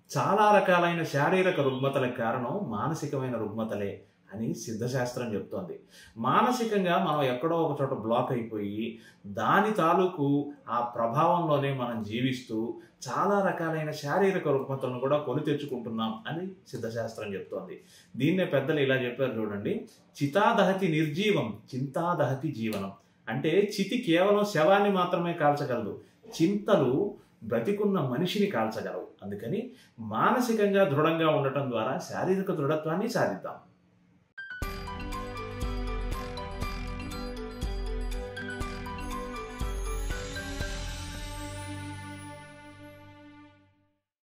చాలా రకాలైన శారీరక రుగ్మతలకు కారణం మానసికమైన రుగ్మతలే అని సిద్ధశాస్త్రం చెప్తోంది మానసికంగా మనం ఎక్కడో ఒక చోట బ్లాక్ అయిపోయి దాని తాలూకు ఆ ప్రభావంలోనే మనం జీవిస్తూ చాలా రకాలైన శారీరక రుగ్మతలను కూడా కొని తెచ్చుకుంటున్నాం అని సిద్ధశాస్త్రం చెప్తోంది దీన్నే పెద్దలు ఇలా చెప్పారు చూడండి చితాదహతి నిర్జీవం చింతాదహతి జీవనం అంటే చితి కేవలం శవాన్ని మాత్రమే కాల్చగలదు చింతలు బ్రతికున్న మనిషిని కాల్చగలవు అందుకని మానసికంగా దృఢంగా ఉండటం ద్వారా శారీరక దృఢత్వాన్ని సాధిద్దాం